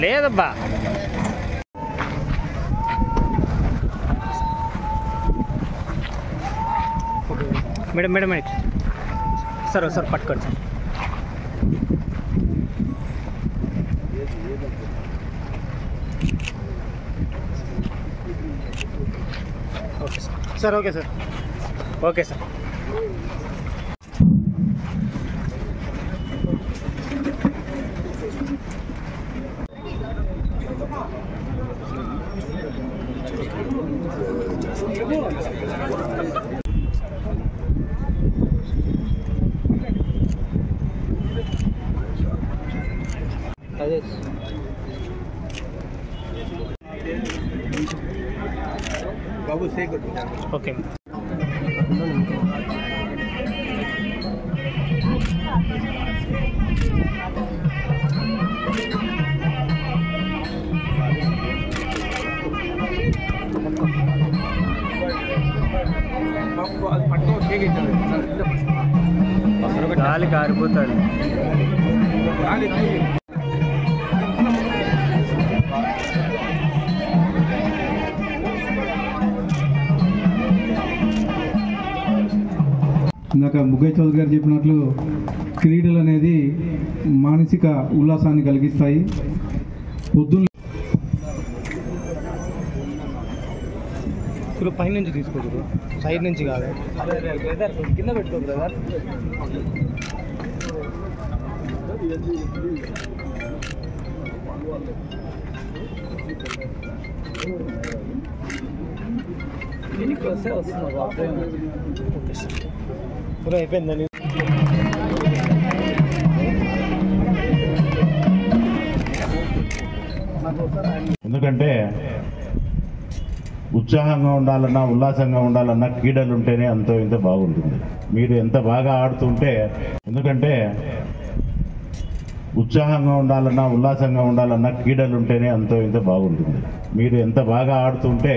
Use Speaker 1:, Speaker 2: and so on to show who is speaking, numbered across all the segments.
Speaker 1: లేదబ్బా madam madam madam sir sir పట్టుకోండి sir okay sir sir okay sir okay sir అదే
Speaker 2: Babu seeker
Speaker 1: okay
Speaker 2: బాబు అది పట్టుకో సేకించాలి
Speaker 1: గాలి కారిపోతాడు
Speaker 2: గాలి ఎత్తి.
Speaker 3: ఇందాక ముగ్గయ్య చౌదరి గారు చెప్పినట్లు క్రీడలు అనేది మానసిక ఉల్లాసాన్ని కలిగిస్తాయి పొద్దున్న
Speaker 1: ఇప్పుడు పైనుంచి తీసుకోకూడదు సైడ్ నుంచి కాదు అదే అదే బ్రదర్ కింద పెట్టుకో బ్రదర్ దీనికి వస్తే వస్తుంది ఓకే సార్ ఇప్పుడు అయిపోయిందని
Speaker 4: ఎందుకంటే ఉత్సాహంగా ఉండాలన్నా ఉల్లాసంగా ఉండాలన్నా క్రీడలు ఉంటేనే అంతో ఇంత బాగుంటుంది మీరు ఎంత బాగా ఆడుతుంటే ఎందుకంటే ఉత్సాహంగా ఉండాలన్నా ఉల్లాసంగా ఉండాలన్నా క్రీడలు ఉంటేనే అంతో ఇంత బాగుంటుంది మీరు ఎంత బాగా ఆడుతుంటే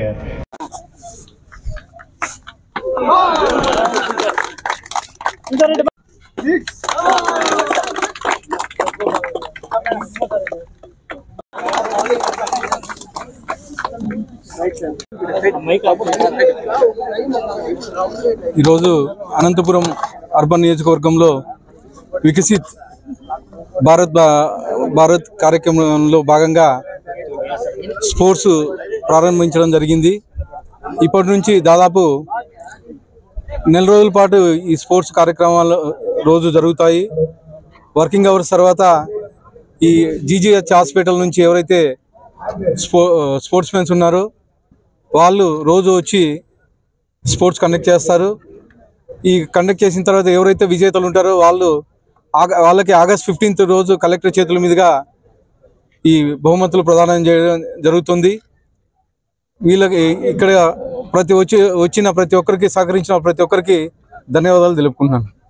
Speaker 5: ఈరోజు అనంతపురం అర్బన్ నియోజకవర్గంలో వికసిత్ భారత్ భా- భారత్ కార్యక్రమంలో భాగంగా స్పోర్ట్స్ ప్రారంభించడం జరిగింది ఇప్పటి నుంచి దాదాపు నెల రోజుల పాటు ఈ స్పోర్ట్స్ కార్యక్రమాలు రోజు జరుగుతాయి వర్కింగ్ అవర్స్ తర్వాత ఈ జీజీహెచ్ హాస్పిటల్ నుంచి ఎవరైతే స్పో స్పోర్ట్స్ మెన్స్ ఉన్నారో వాళ్ళు రోజు వచ్చి స్పోర్ట్స్ కండక్ట్ చేస్తారు ఈ కండక్ట్ చేసిన తర్వాత ఎవరైతే విజేతలు ఉంటారో వాళ్ళు ఆగ- వాళ్ళకి ఆగస్ట్ ఫిఫ్టీన్త్ రోజు కలెక్టర్ చేతుల మీదుగా ఈ బహుమతులు ప్రదానం చేయడం జరుగుతుంది వీళ్ళకి ఇక్కడ ప్రతి వచ్చి వచ్చిన ప్రతి ఒక్కరికి సహకరించిన ప్రతి ఒక్కరికి ధన్యవాదాలు తెలుపుకుంటున్నాను